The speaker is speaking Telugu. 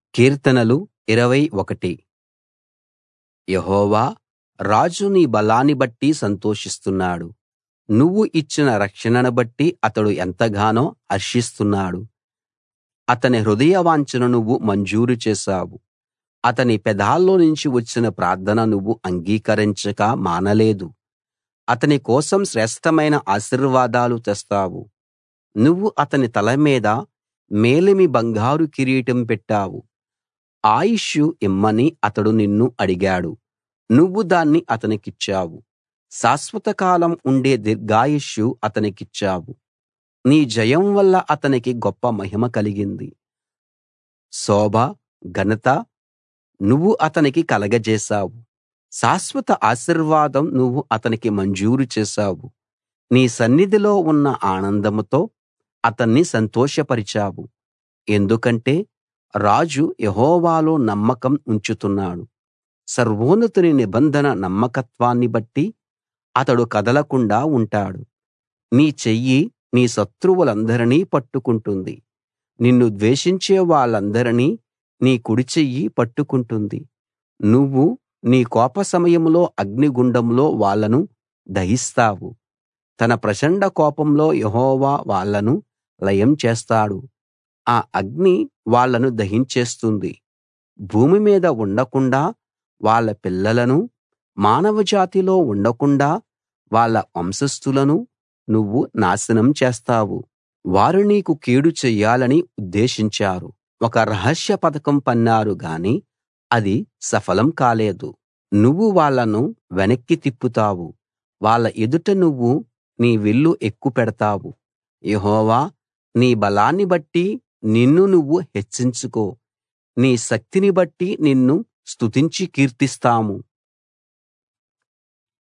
కీర్తనలు 21 యెహోవా రాజు నీ బలాన్ని బట్టి సంతోషిస్తున్నాడు నువ్వు ఇచ్చిన రక్షణను బట్టి అతడు ఎంతగానో హర్షిస్తున్నాడు అతని హృదయవాంఛను నువ్వు మంజూరు చేశావు అతని పెదాల్లోనుంచి వచ్చిన ప్రార్థన నువ్వు అంగీకరించక మానలేదు అతని కోసం శ్రేష్ఠమైన ఆశీర్వాదాలు తెస్తావు నువ్వు అతని తల మీద మేలిమి బంగారు కిరీటం పెట్టావు ఆయుష్షు ఇమ్మని అతడు నిన్ను అడిగాడు నువ్వు దాన్ని అతనికిచ్చావు శాశ్వత కాలం ఉండే దీర్ఘాయుష్షు అతనికిచ్చావు నీ జయం వల్ల అతనికి గొప్ప మహిమ కలిగింది శోభ ఘనత నువ్వు అతనికి కలగజేశావు శాశ్వత ఆశీర్వాదం నువ్వు అతనికి మంజూరు చేశావు నీ సన్నిధిలో ఉన్న ఆనందంతో అతన్ని సంతోషపరిచావు ఎందుకంటే రాజు యెహోవాలో నమ్మకం ఉంచుతున్నాడు సర్వోన్నతుని నిబంధన నమ్మకత్వాన్ని బట్టి అతడు కదలకుండా ఉంటాడు నీ చెయ్యి నీ శత్రువులందరినీ పట్టుకుంటుంది నిన్ను ద్వేషించే వాళ్ళందరినీ నీ కుడిచెయ్యి పట్టుకుంటుంది నువ్వు నీ కోప సమయంలో అగ్నిగుండంలో వాళ్ళను దహిస్తావు తన ప్రచండ కోపంలో యెహోవా వాళ్ళను లయం చేస్తాడు ఆ అగ్ని వాళ్ళను దహించేస్తుంది భూమి మీద ఉండకుండా వాళ్ళ పిల్లలనూ మానవజాతిలో ఉండకుండా వాళ్ళ వంశస్థులను నువ్వు నాశనం చేస్తావు వారు నీకు కీడు చెయ్యాలని ఉద్దేశించారు ఒక రహస్య పథకం పన్నారు గాని అది సఫలం కాలేదు నువ్వు వాళ్ళను వెనక్కి తిప్పుతావు వాళ్ళ ఎదుట నువ్వు నీ విల్లు ఎక్కుపెడతావు యెహోవా నీ బలాన్ని బట్టి నిన్ను నువ్వు హెచ్చించుకో నీ శక్తిని బట్టి నిన్ను స్తుతించి కీర్తిస్తాము